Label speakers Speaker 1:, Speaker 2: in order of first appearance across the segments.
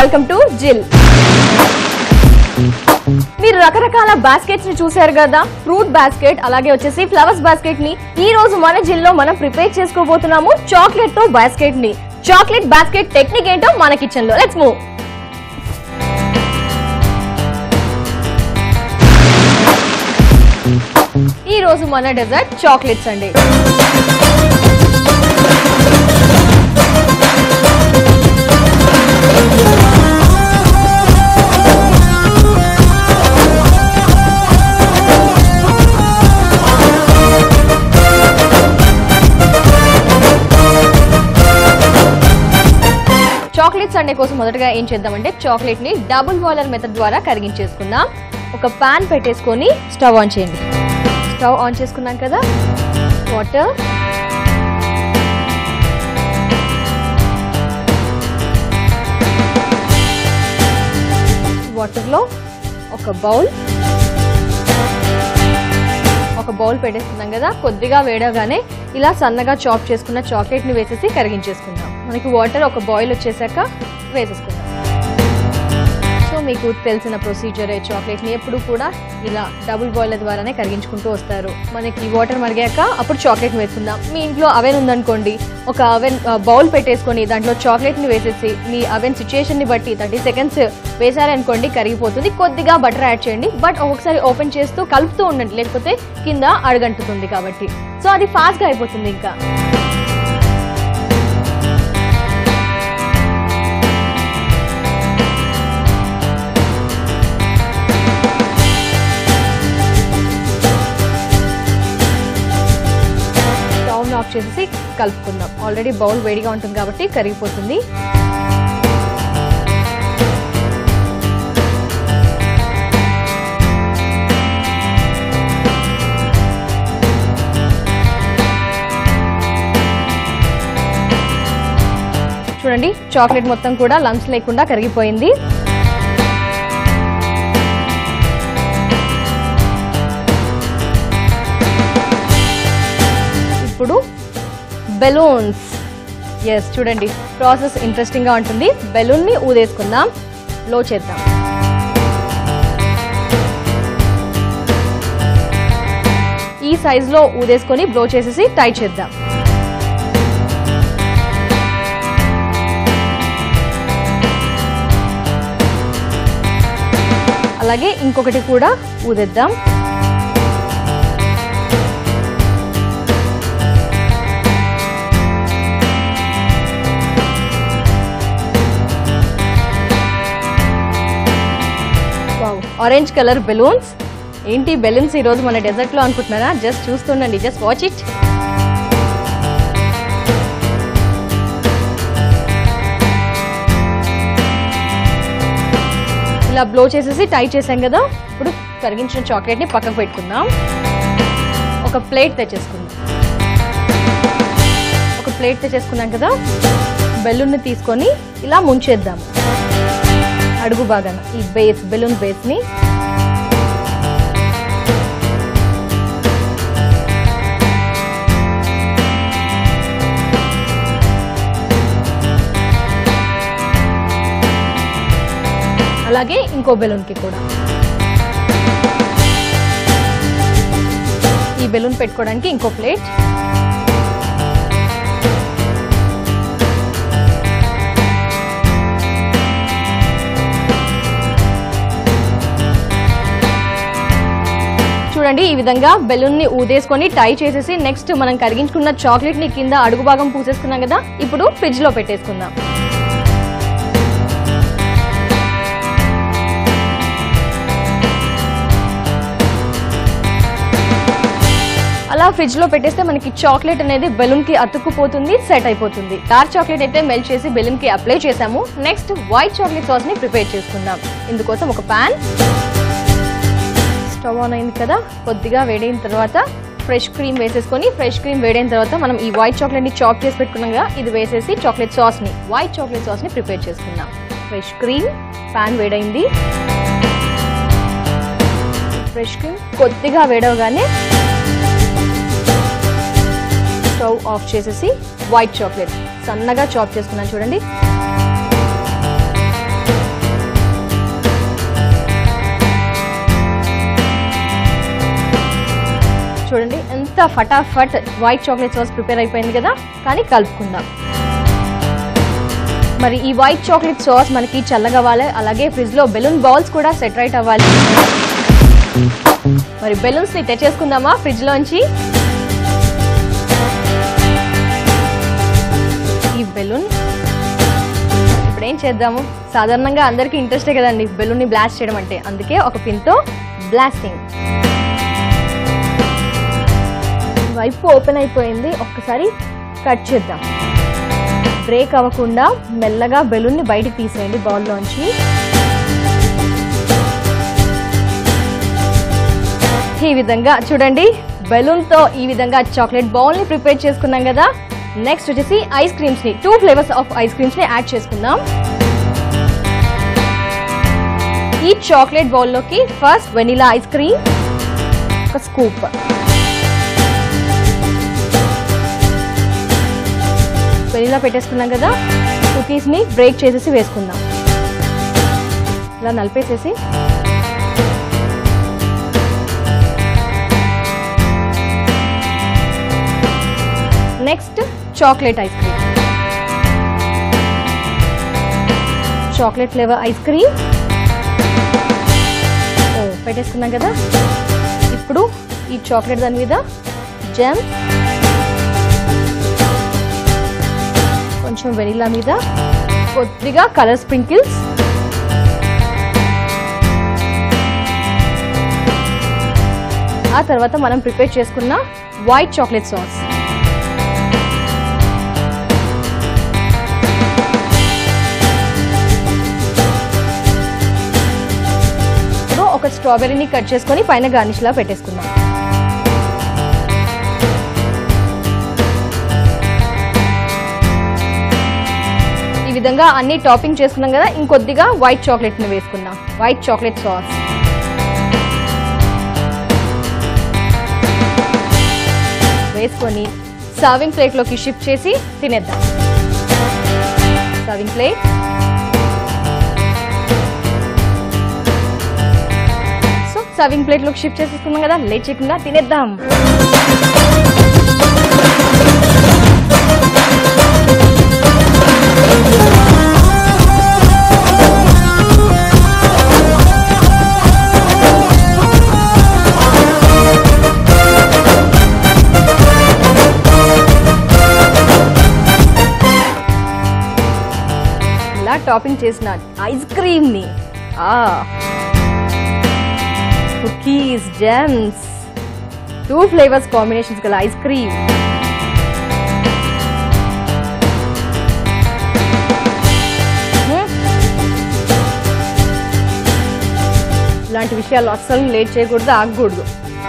Speaker 1: welcome to జిల్ మీరు రకరకాల బాస్కెట్స్ ని చూశారు కదా ఫ్రూట్ బాస్కెట్ అలాగే వచ్చేసి ఫ్లవర్స్ బాస్కెట్ ని ఈ రోజు మన జిల్లో మనం ప్రిపేర్ చేసుకోబోతున్నాము చాక్లెట్ తో బాస్కెట్ ని చాక్లెట్ బాస్కెట్ టెక్నిక్ ఏంటో మన కిచెన్ లో లెట్స్ మూవ్ ఈ రోజు మన డెజర్ట్ చాక్లెట్స్ అండి చాక్లెట్ సండే కోసం మొదటగా ఏం చేద్దామంటే చాక్లెట్ ని డబుల్ బాయిలర్ మెథడ్ ద్వారా కరిగించేసుకుందాం ఒక పాన్ పెట్టేసుకొని స్టవ్ ఆన్ చేయండి స్టవ్ ఆన్ చేసుకున్నాం కదా వాటర్ వాటర్లో ఒక బౌల్ ఒక బౌల్ పెట్టేసుకున్నాం కదా కొద్దిగా వేడగానే ఇలా సన్నగా చాప్ చేసుకున్న చాక్లెట్ ని వేసేసి కరిగించేసుకుందాం మనకి వాటర్ ఒక బాయిల్ వచ్చేసాక వేసేసుకుందాం సో మీకు తెలిసిన ప్రొసీజరే చాక్లెట్ ని ఎప్పుడు కూడా ఇలా డబుల్ బాయిలర్ ద్వారానే కరిగించుకుంటూ వస్తారు మనకి వాటర్ మరిగాక అప్పుడు చాక్లెట్ ని వేసుకుందాం మీ ఇంట్లో అవెన్ ఉందనుకోండి ఒక అవెన్ బౌల్ పెట్టేసుకొని దాంట్లో చాక్లెట్ ని వేసేసి మీ అవెన్ సిచ్యుయేషన్ ని బట్టి థర్టీ సెకండ్స్ వేసారనుకోండి కరిగిపోతుంది కొద్దిగా బటర్ యాడ్ చేయండి బట్ ఒక్కొక్కసారి ఓపెన్ చేస్తూ కలుపుతూ ఉండండి లేకపోతే కింద అడగంటుతుంది కాబట్టి సో అది ఫాస్ట్ గా అయిపోతుంది ఇంకా స్టవ్ ఆఫ్ చేసేసి కలుపుకుందాం ఆల్రెడీ బౌల్ వేడిగా ఉంటుంది కాబట్టి కరిగిపోతుంది చూడండి చాక్లెట్ మొత్తం కూడా లంప్స్ లేకుండా కరిగిపోయింది ఇప్పుడు బెలూన్స్ ఎస్ చూడండి ప్రాసెస్ ఇంట్రెస్టింగ్ గా ఉంటుంది బెలూన్ ని ఊదేసుకుందాం లో చేద్దాం ఈ సైజ్ లో ఊదేసుకొని బ్లో చేసేసి టై చేద్దాం అలాగే ఇంకొకటి కూడా ఊదేద్దాం వావ్ ఆరెంజ్ కలర్ బెలూన్స్ ఏంటి బెలూన్స్ ఈ రోజు మన డెజర్ట్ లో అనుకుంటున్నారా జస్ట్ చూస్తుండండి జస్ట్ వాచ్ ఇట్ ఇలా బ్లో చేసేసి టై చేసాం కదా ఇప్పుడు కరిగించిన చాక్లెట్ ని పక్కకు పెట్టుకుందాం ఒక ప్లేట్ తెచ్చేసుకుందాం ఒక ప్లేట్ తెచ్చేసుకున్నాం కదా బెలూన్ని తీసుకొని ఇలా ముంచేద్దాం అడుగు బాగాన ఈ బేస్ బెలూన్ బేస్ ని అలాగే ఇంకో బెలూన్ కి కూడా ఈ బెలూన్ పెట్టుకోవడానికి ఇంకో ప్లేట్ చూడండి ఈ విధంగా బెలూన్ ని ఊదేసుకొని టై చేసేసి నెక్స్ట్ మనం కరిగించుకున్న చాక్లెట్ ని కింద అడుగు భాగం పూసేసుకున్నాం కదా ఇప్పుడు ఫ్రిడ్జ్ లో పెట్టేసుకుందాం అలా ఫ్రిడ్జ్ లో పెట్టేస్తే మనకి చాక్లెట్ అనేది బెలూన్ కి అతుక్కుపోతుంది సెట్ అయిపోతుంది డార్క్ చాక్లెట్ అయితే మెల్ట్ చేసి బెలూన్ కి అప్లై చేసాము నెక్స్ట్ వైట్ చాక్లెట్ సాస్ ని ప్రిపేర్ చేసుకుందాం ఇందుకోసం ఒక పాన్ స్టవ్ ఆన్ అయింది కదా కొద్దిగా వేడైన తర్వాత ఫ్రెష్ క్రీమ్ వేసేసుకొని ఫ్రెష్ క్రీమ్ వేడైన తర్వాత మనం ఈ వైట్ చాక్లెట్ ని చాప్ చేసి పెట్టుకున్నాం కదా ఇది వేసేసి చాక్లెట్ సాస్ ని వైట్ చాక్లెట్ సాస్ ని ప్రిపేర్ చేసుకుందాం ఫ్రెష్ క్రీమ్ పాన్ వేడైంది ఫ్రెష్ క్రీమ్ కొద్దిగా వేడవగానే స్టవ్ ఆఫ్ చేసేసి వైట్ చాక్లెట్ సన్నగా చాప్ చేసుకున్నాను చూడండి చూడండి ఎంత ఫటాఫట్ వైట్ చాక్లెట్ సాస్ ప్రిపేర్ అయిపోయింది కదా కానీ కలుపుకుందాం మరి ఈ వైట్ చాక్లెట్ సాస్ మనకి చల్లగా అవ్వాలి అలాగే ఫ్రిడ్జ్ లో బెలూన్ బాల్స్ కూడా సెట్ రైట్ అవ్వాలి మరి బెలూన్స్ ని తెచ్చేసుకుందామా ఫ్రిడ్జ్ లోంచి ఈ బెలూన్ ఇప్పుడు ఏం చేద్దాము సాధారణంగా అందరికీ ఇంట్రెస్టే కదండి బెలూన్ ని బ్లాస్ట్ చేయడం అంటే అందుకే ఒక పిన్ తో బ్లాస్టింగ్ వైపు ఓపెన్ అయిపోయింది ఒక్కసారి కట్ చేద్దాం బ్రేక్ అవ్వకుండా మెల్లగా బెలూన్ ని బయటికి తీసేయండి బౌల్లోంచి ఈ విధంగా చూడండి బెలూన్ తో ఈ విధంగా చాక్లెట్ బౌల్ ని ప్రిపేర్ చేసుకున్నాం కదా నెక్స్ట్ వచ్చేసి ఐస్ క్రీమ్స్ ని two flavours of ice creams ని యాడ్ చేసుకుందాం ఈ చాక్లెట్ బౌల్ లోకి ఫస్ట్ వెనిలా ఐస్ క్రీమ్ ఒక స్కూప్ వెనిలా పెట్టేసుకున్నాం కదా కుకీస్ ని బ్రేక్ చేసేసి వేసుకుందాం ఇలా నలిపేసేసి next chocolate ice cream chocolate flavour ice cream ఓ పెట్టేసుకున్నాం కదా ఇప్పుడు ఈ చాక్లెట్ దాని మీద జెమ్ కొంచెం వెనిలా మీద కొద్దిగా కలర్ స్ప్రింకిల్స్ ఆ తర్వాత మనం ప్రిపేర్ చేసుకున్న వైట్ చాక్లెట్ సాస్ ఇప్పుడు ఒక స్ట్రాబెర్రీని కట్ చేసుకొని పైన గార్నిష్ లా పెట్టేసుకుందాం ఈ విధంగా అన్ని టాపింగ్ చేసుకున్నాం కదా ఇంకొద్దిగా వైట్ చాక్లెట్ ని వేసుకుందాం వైట్ చాక్లెట్ సాస్ వేసుకొని సర్వింగ్ ప్లేట్ లోకి షిఫ్ట్ చేసి తినేద్దాం serving plate so serving plate లోకి షిఫ్ట్ చేసేసుకున్నాం కదా లేట్ చేయకుండా తినేద్దాం ఇలా టాపింగ్ చేసిన ఐస్ క్రీమ్ ని ఆ cookies gems two flavours combinations గల ఐస్ క్రీమ్ ఇలాంటి విషయాలు అస్సలు లేట్ చేయకూడదు ఆగకూడదు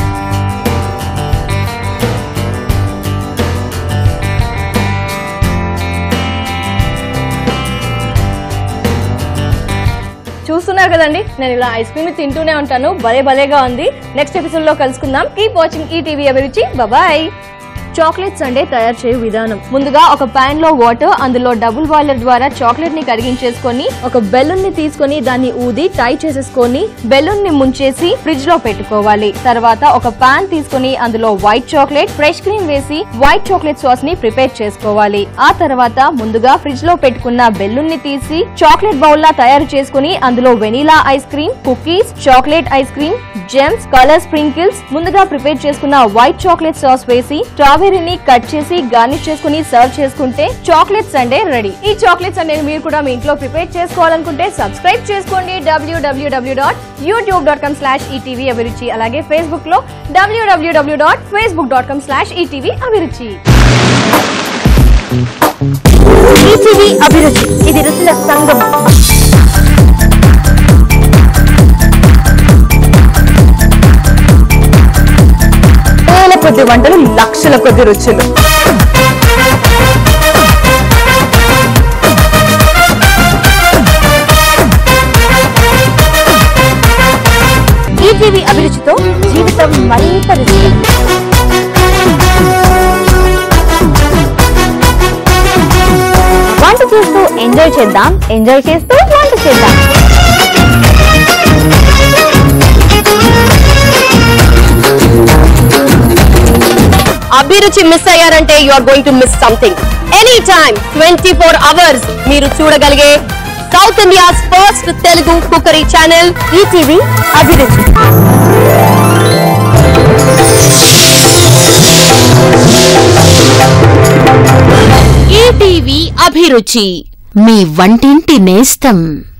Speaker 1: చూస్తున్నారు కదండి నేను ఇలా ఐస్ క్రీమ్ తింటూనే ఉంటాను భలే భలేగా ఉంది నెక్స్ట్ ఎపిసోడ్ లో కలుసుకుందాం keep watching E TV Abhiruchi bye chocolate sundae తయారు చేయు విధానం ముందుగా ఒక పాన్ లో వాటర్ అందులో డబుల్ బాయిలర్ ద్వారా చాక్లెట్ ని కరిగించేసుకొని ఒక బెలూన్ ని తీసుకొని దాన్ని ఊది టై చేసేసుకొని బెలూన్ ని ముంచేసి ఫ్రిడ్జ్ లో పెట్టుకోవాలి తర్వాత ఒక పాన్ తీసుకొని అందులో వైట్ చాక్లెట్ ఫ్రెష్ క్రీమ్ వేసి వైట్ చాక్లెట్ సాస్ ని ప్రిపేర్ చేసుకోవాలి ఆ తర్వాత ముందుగా ఫ్రిడ్జ్ లో పెట్టుకున్న బెలూన్ ని తీసి చాక్లెట్ బౌల్ లా తయారు చేసుకుని అందులో vanilla ice cream cookies chocolate ice cream gems colour sprinkles ముందుగా ప్రిపేర్ చేసుకున్న వైట్ చాక్లెట్ సాస్ వేసి స్ట్రాబెర్రీని కట్ చేసి గార్నిష్ చేసుకుని సర్వ్ చేసుకుంటే చాక్లెట్ సండే రెడీ ఈ చాక్లెట్ సండే మీరు కూడా మీ ఇంట్లో ప్రిపేర్ చేసుకోవాలనుకుంటే సబ్స్క్రైబ్ చేసుకోండి W W W dot YouTube dot com slash ETV Abhiruchi అలాగే ఫేస్బుక్ లో W W W dot Facebook dot com slash ETV Abhiruchi
Speaker 2: ETV Abhiruchi ఇది రుచుల సంగమం వేల కొద్ది వంటలు లక్షల కొద్ది రుచులు ఈటీవీ అభిరుచితో జీవితం మరింత రుచి వంట చేస్తూ ఎంజాయ్ చేద్దాం ఎంజాయ్ చేస్తూ వంట చేద్దాం
Speaker 3: అభిరుచి మిస్ అయ్యారంటే you are going to miss something any time twenty four hours మీరు చూడగలిగే south India's first Telugu cookery channel ETV Abhiruchi
Speaker 4: ETV Abhiruchi మీ వంటింటి నేస్తం